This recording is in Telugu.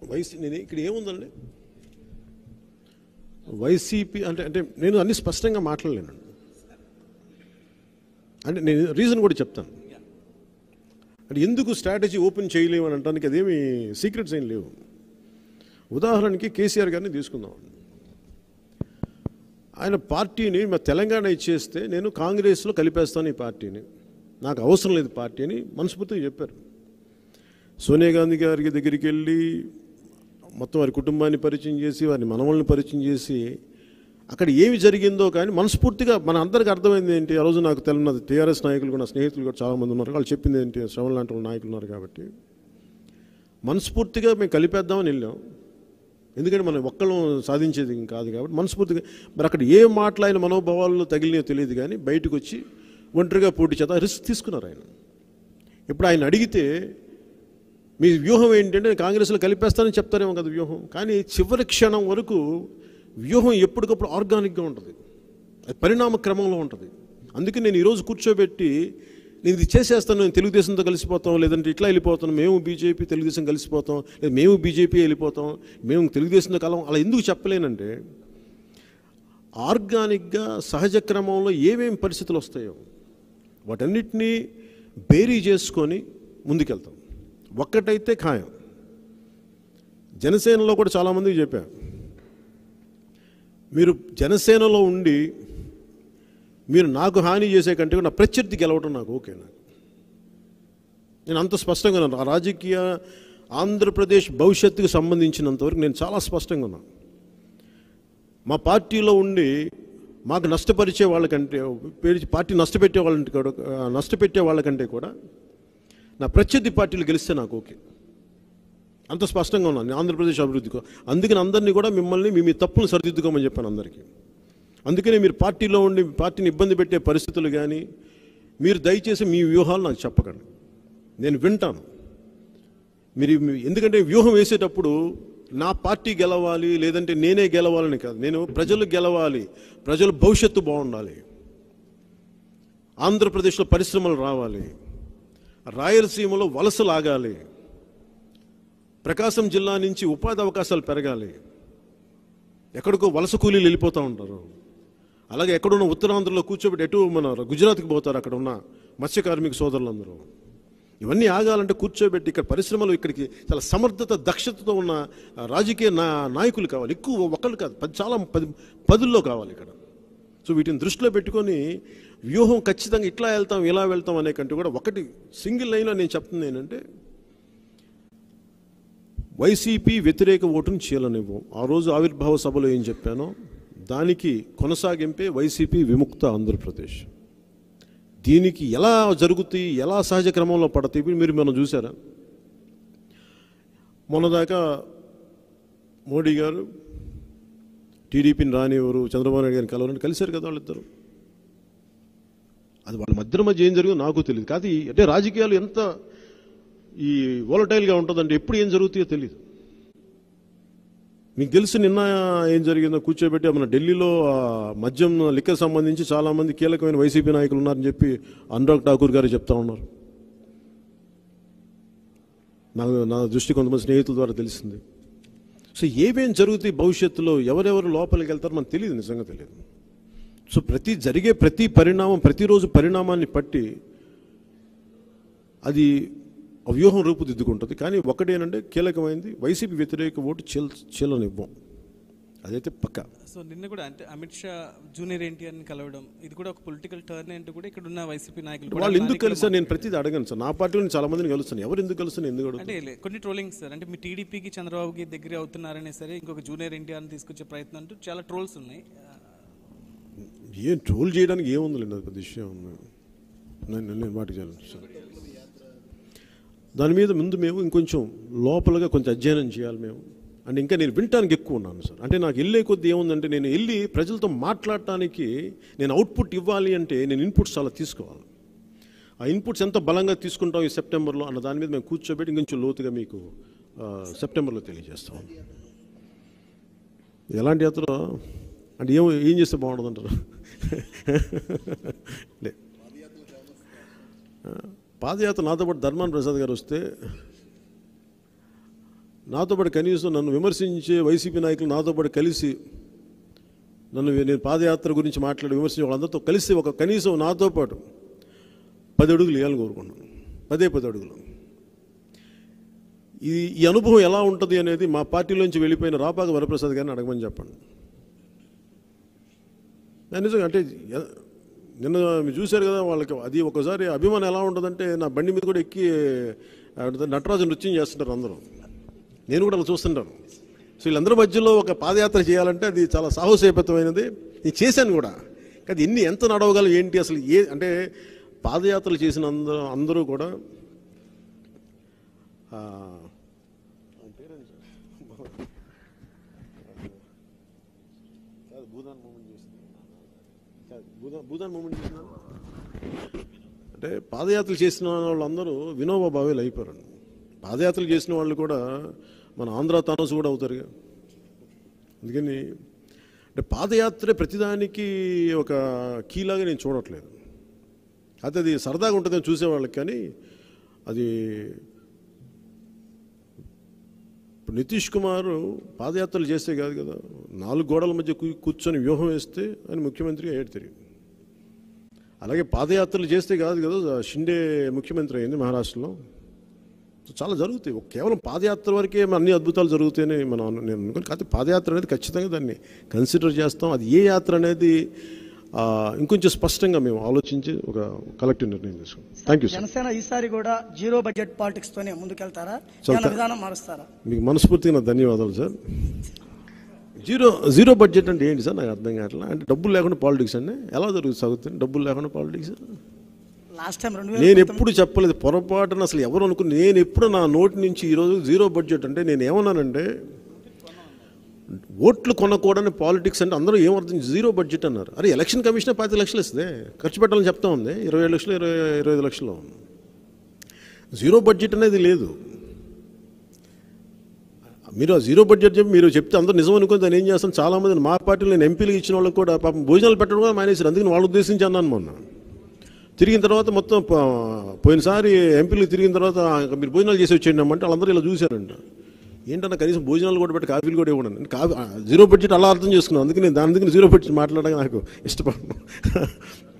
వైసీ నేను ఇక్కడ ఏముందండి వైసీపీ అంటే అంటే నేను అన్ని స్పష్టంగా మాట్లాడలేను అంటే నేను రీజన్ కూడా చెప్తాను అంటే ఎందుకు స్ట్రాటజీ ఓపెన్ చేయలేము అని అనడానికి అదేమి సీక్రెట్స్ ఏం లేవు ఉదాహరణకి కేసీఆర్ గారిని తీసుకుందాం ఆయన పార్టీని మా తెలంగాణ ఇచ్చేస్తే నేను కాంగ్రెస్లో కలిపేస్తాను ఈ పార్టీని నాకు అవసరం లేదు పార్టీ అని మనస్ఫూర్తిగా చెప్పారు సోనియా గాంధీ గారికి దగ్గరికి వెళ్ళి మొత్తం వారి కుటుంబాన్ని పరిచయం చేసి వారి మనవల్ని పరిచయం చేసి అక్కడ ఏమి జరిగిందో కానీ మనస్ఫూర్తిగా మన అందరికీ అర్థమైంది ఏంటి ఆ రోజు నాకు తెలియదు టీఆర్ఎస్ నాయకులు కూడా నా స్నేహితులు కూడా చాలామంది ఉన్నారు వాళ్ళు చెప్పింది ఏంటి శ్రవణ్ లాంటి వాళ్ళ నాయకులు ఉన్నారు కాబట్టి మనస్ఫూర్తిగా మేము కలిపేద్దామని వెళ్ళాం ఎందుకంటే మనం ఒక్కళ్ళం సాధించేది ఏం కాదు కాబట్టి మనస్ఫూర్తిగా మరి అక్కడ ఏ మాట్లాడిన మనోభావాల్లో తగిలినాయో తెలియదు కానీ బయటకు వచ్చి ఒంటరిగా పోటీ చేద్దాం రిస్క్ తీసుకున్నారు ఆయన ఇప్పుడు ఆయన అడిగితే మీ వ్యూహం ఏంటంటే నేను కాంగ్రెస్లో కలిపేస్తానని చెప్తారేమో కదా వ్యూహం కానీ చివరి క్షణం వరకు వ్యూహం ఎప్పటికప్పుడు ఆర్గానిక్గా ఉంటుంది అది పరిణామ క్రమంలో ఉంటుంది అందుకే నేను ఈరోజు కూర్చోబెట్టి నేను ఇది చేసేస్తాను నేను తెలుగుదేశంతో కలిసిపోతాం లేదంటే ఇట్లా వెళ్ళిపోతాం మేము బీజేపీ తెలుగుదేశం కలిసిపోతాం లేదా మేము బీజేపీ వెళ్ళిపోతాం మేము తెలుగుదేశంతో కలం అలా ఎందుకు చెప్పలేనంటే ఆర్గానిక్గా సహజ క్రమంలో ఏమేమి పరిస్థితులు వస్తాయో వాటన్నిటినీ బేరీ చేసుకొని ముందుకెళ్తాం ఒక్కటైతే ఖాయం జనసేనలో కూడా చాలామందికి చెప్పాను మీరు జనసేనలో ఉండి మీరు నాకు హాని చేసే కంటే కూడా నా ప్రత్యర్థి గెలవడం నాకు ఓకే నాకు నేను అంత స్పష్టంగా ఉన్నాను ఆ రాజకీయ ఆంధ్రప్రదేశ్ భవిష్యత్తుకు సంబంధించినంతవరకు నేను చాలా స్పష్టంగా ఉన్నాను మా పార్టీలో ఉండి మాకు నష్టపరిచే వాళ్ళకంటే పేరు- పార్టీ నష్టపెట్టే వాళ్ళంటే కూడా నష్టపెట్టే వాళ్ళకంటే కూడా నా ప్రత్యర్థి పార్టీలు గెలిస్తే నాకు ఓకే అంత స్పష్టంగా ఉన్నాను నేను ఆంధ్రప్రదేశ్ అభివృద్ధికి అందుకని అందరినీ కూడా మిమ్మల్ని మీ మీ తప్పులు సరిదిద్దుకోమని చెప్పాను అందరికీ అందుకనే మీరు పార్టీలో ఉండి పార్టీని ఇబ్బంది పెట్టే పరిస్థితులు కానీ మీరు దయచేసి మీ వ్యూహాలు నాకు చెప్పకండి నేను వింటాను మీరు మీ- ఎందుకంటే వ్యూహం వేసేటప్పుడు నా పార్టీ గెలవాలి లేదంటే నేనే గెలవాలని కాదు నేను ప్రజలు గెలవాలి ప్రజల భవిష్యత్తు బాగుండాలి ఆంధ్రప్రదేశ్లో పరిశ్రమలు రావాలి రాయలసీమలో వలసలు ఆగాలి ప్రకాశం జిల్లా నుంచి ఉపాధి అవకాశాలు పెరగాలి ఎక్కడికో వలస కూలీలు వెళ్ళిపోతూ ఉంటారు అలాగే ఎక్కడున్న ఉత్తరాంధ్రలో కూర్చోబెట్టి ఎటు మన గుజరాత్కి పోతారు అక్కడ ఉన్న మత్స్య కార్మిక సోదరులందరూ ఇవన్నీ ఆగాలంటే కూర్చోబెట్టి ఇక్కడ పరిశ్రమలు ఇక్కడికి చాలా సమర్థత దక్షతతో ఉన్న ఆ, రాజకీయ నా నాయకులు కావాలి ఎక్కువ ఒకళ్ళు కాదు పది చాలా పది పదుల్లో కావాలి ఇక్కడ సో వీటిని దృష్టిలో పెట్టుకొని వ్యూహం ఖచ్చితంగా ఇట్లా వెళ్తాం ఇలా వెళ్తాం అనే కంటే కూడా ఒకటి సింగిల్ లైన్లో నేను చెప్తుంది ఏంటంటే వైసీపీ వ్యతిరేక ఓటును చీలనివ్వం ఆ రోజు ఆవిర్భావ సభలో ఏం చెప్పానో దానికి కొనసాగింపే వైసీపీ విముక్త ఆంధ్రప్రదేశ్ దీనికి ఎలా జరుగుతాయి ఎలా సహజ క్రమంలో పడతాయి ఇవి మీరు మనం చూసారా మొన్నదాకా మోడీ గారు టీడీపీని రానివ్వరు చంద్రబాబు నాయుడు గారిని కలవరని కలిశారు కదా వాళ్ళిద్దరు అది వాళ్ళ మధ్య మధ్య ఏం జరిగిందో నాకు తెలియదు కాదు ఈ- అంటే రాజకీయాలు ఎంత ఈ వోలటైల్గా ఉంటుందంటే ఎప్పుడు ఏం జరుగుతాయో తెలియదు మీకు తెలుసు నిన్న ఏం జరిగిందో కూర్చోబెట్టి మన ఢిల్లీలో ఆ మద్యం లిక్కర్ సంబంధించి చాలామంది కీలకమైన వైసీపీ నాయకులు ఉన్నారని చెప్పి అనురాగ్ ఠాకూర్ గారు చెప్తా ఉన్నారు నా నా దృష్టి కొంతమంది స్నేహితుల ద్వారా తెలిసింది సో ఏమేం జరుగుతాయి భవిష్యత్తులో ఎవరెవరు లోపలికి వెళ్తారో మనకు తెలియదు నిజంగా తెలియదు సో ప్రతి జరిగే ప్రతి పరిణామం ప్రతిరోజు పరిణామాన్ని పట్టి అది ఆ వ్యూహం రూపుదిద్దుకుంటుంది కానీ ఒకటేనంటే కీలకమైంది వైసీపీ వ్యతిరేక ఓటు చీల చీలనివ్వం అదైతే పక్కా సో నిన్న కూడా అంటే అమిత్ షా జూనియర్ ఎన్టీఆర్ని కలవడం ఇది కూడా ఒక పొలిటికల్ టర్న్ అంటూ కూడా ఇక్కడ ఉన్న వైసీపీ నాయకులు కూడా వాళ్ళు ఎందుకు స్థానికులు కలిసారు నేను ప్రతిదీ అడగను సార్ నా పార్టీలో చాలా మందిని కలుస్తాను ఎవరు ఎందుకు కలుస్తాను ఎందుకు అడుగుతాను అంటే లే- కొన్ని ట్రోలింగ్స్ సార్ అంటే మీ టీడీపీకి చంద్రబాబుకి దగ్గర అవుతున్నారనే సరే ఇంకొక జూనియర్ ఎన్టీఆర్ని తీసుకొచ్చే ప్రయత్నం అంటూ చాలా ట్రోల్స్ ఉన్నాయి ఏం ట్రోల్ చేయడానికి ఏముందిలేండి అది పెద్ద విషయం ఉంది నేను నేను వాటికి చేయను సార్ దాని మీద ముందు మేము ఇంకొంచెం లోపలగా కొంచెం అధ్యయనం చేయాలి మేము అంటే ఇంకా నేను వినటానికి ఎక్కువ ఉన్నాను సార్ అంటే నాకు వెళ్ళే కొద్ది ఏముందంటే నేను వెళ్ళి ప్రజలతో మాట్లాడటానికి నేను అవుట్పుట్ ఇవ్వాలి అంటే నేను ఇన్పుట్స్ చాలా తీసుకోవాలి ఆ ఇన్పుట్స్ ఎంత బలంగా తీసుకుంటాం ఈ సెప్టెంబర్లో అన్న దాని మీద మేము కూర్చోబెట్టి ఇంకొంచెం లోతుగా మీకు ఆ, సెప్టెంబర్లో తెలియజేస్తాం ఎలాంటి యాత్ర అంటే ఏం ఏం చేస్తే బాగుంటుంది అంటారు లే ఆ, పాదయాత్ర నాతో పాటు ధర్మాన్ ప్రసాద్ గారు వస్తే నాతో పాటు కనీసం నన్ను విమర్శించే వైసీపీ నాయకులు నాతో పాటు కలిసి నన్ను నేను పాదయాత్ర గురించి మాట్లాడి విమర్శించే వాళ్ళందరితో కలిసి ఒక కనీసం నాతో పాటు పది అడుగులు వేయాలని కోరుకున్నాను పదే పది అడుగులు ఈ ఈ అనుభవం ఎలా ఉంటుంది అనేది మా పార్టీలోంచి వెళ్ళిపోయిన రాపాక వరప్రసాద్ గారిని అడగమని చెప్పండి నేను నిజంగా అంటే ఎ- నిన్న మీరు చూశారు కదా వాళ్ళకి అది ఒకసారి అభిమానం ఎలా ఉంటుందంటే నా బండి మీద కూడా ఎక్కి ఆవిడ నటరాజు నృత్యం చేస్తుంటారు అందరూ నేను కూడా అలా చూస్తుంటాను సో వీళ్ళందరి మధ్యలో ఒక పాదయాత్ర చేయాలంటే అది చాలా సాహసోపేతమైనది నేను చేశాను కూడా కానీ ఎన్ని ఎంత నడవగలం ఏంటి అసలు ఏ అంటే పాదయాత్రలు చేసిన అందరూ అందరూ కూడా ఆ, ఆయన పేరేంటి సార్? కాదు, భూదాన్ మూమెంట్ చేసింది. కాదు, భూదాన్ భూదాన్ మూమెంట్ చేసిన అంటే పాదయాత్రలు చేసిన వాళ్ళందరూ వినోబా భావేలు అయిపోయారు పాదయాత్రలు చేసిన వాళ్ళు కూడా మన ఆంధ్ర తానోస్ కూడా అవుతారుగా అందుకని అంటే పాదయాత్రే ప్రతిదానికి ఒక కీలాగా నేను చూడట్లేదు అయితే అది సరదాగా ఉంటుందని చూసేవాళ్ళకి కానీ అది ఇప్పుడు నితీష్ కుమార్ పాదయాత్రలు చేస్తే కాదు కదా నాలుగు గోడల మధ్య కూ- కూర్చొని వ్యూహం వేస్తే ఆయన ముఖ్యమంత్రిగా అయ్యాడు తిరిగి అలాగే పాదయాత్రలు చేస్తే కాదు కదా షిండే ముఖ్యమంత్రి అయింది మహారాష్ట్రలో సో చాలా జరుగుతాయి ఒక కేవలం పాదయాత్ర వరకే మన అన్ని అద్భుతాలు జరుగుతాయని మనం అను- నేను అనుకోను కాకపోతే పాదయాత్ర అనేది ఖచ్చితంగా దాన్ని కన్సిడర్ చేస్తాం అది ఏ యాత్ర అనేది ఆ, ఇంకొంచెం స్పష్టంగా మేము ఆలోచించి ఒక కలెక్టివ్ నిర్ణయం తీసుకుంటాం థ్యాంక్ యూ సార్ జనసేన ఈసారి కూడా జీరో బడ్జెట్ పాలిటిక్స్ తోనే ముందుకెళ్తారా చాలా ఏమైనా విధానం మారుస్తారా మీకు మనస్ఫూర్తిగా నా ధన్యవాదాలు సార్ జీరో జీరో బడ్జెట్ అంటే ఏంటి సార్ నాకు అర్థం కావట్లేదు అంటే డబ్బులు లేకుండా పాలిటిక్స్ అండి ఎలా జరుగుతుంది సాగుతుంది డబ్బులు లేకుండా పాలిటిక్స్ లాస్ట్ టైం రెండు నేను వేల ఎప్పుడు చెప్పలేదు పొరపాటున అసలు ఎవరు అనుకుని నేను ఎప్పుడు నా నోటి నుంచి ఈరోజు జీరో బడ్జెట్ అంటే నేను ఏమన్నానంటే ఓట్లు కొనకూడని పాలిటిక్స్ అంటే అందరూ ఏమర్థం జీరో బడ్జెట్ అన్నారు అరే ఎలక్షన్ కమిషన్ పాతి లక్షలు ఇస్తుంది ఖర్చు పెట్టాలని చెప్తా ఉంది ఇరవై ఏడు లక్షలు ఇరవై ఇరవై ఐదు లక్షలు జీరో బడ్జెట్ అనేది లేదు మీరు ఆ జీరో బడ్జెట్ చెప్పి మీరు చెప్తే అందరూ నిజం అనుకుని దాన్ని ఏం చేస్తాను చాలామంది మా పార్టీలో నేను ఎంపీలు ఇచ్చిన వాళ్ళకి కూడా పాపం భోజనాలు పెట్టడం కూడా మానేశారు అందుకని వాళ్ళు ఉద్దేశించి అన్నాను మొన్న తిరిగిన తర్వాత మొత్తం ప- పోయినసారి ఎంపీలు తిరిగిన తర్వాత "ఆ, ఇంకా మీరు భోజనాలు చేసి వచ్చేయండి అంటే వాళ్ళందరూ ఇలా చూశారంట ఏంటన్నా కనీసం భోజనాలు కూడా పెట్టి కాఫీలు కూడా ఇవ్వడం నేను కాఫీ ఆ, జీరో బడ్జెట్ అలా అర్థం చేసుకున్నాను అందుకని దాని దగ్గర జీరో బడ్జెట్ మాట్లాడడానికి నాకు ఇష్టపడను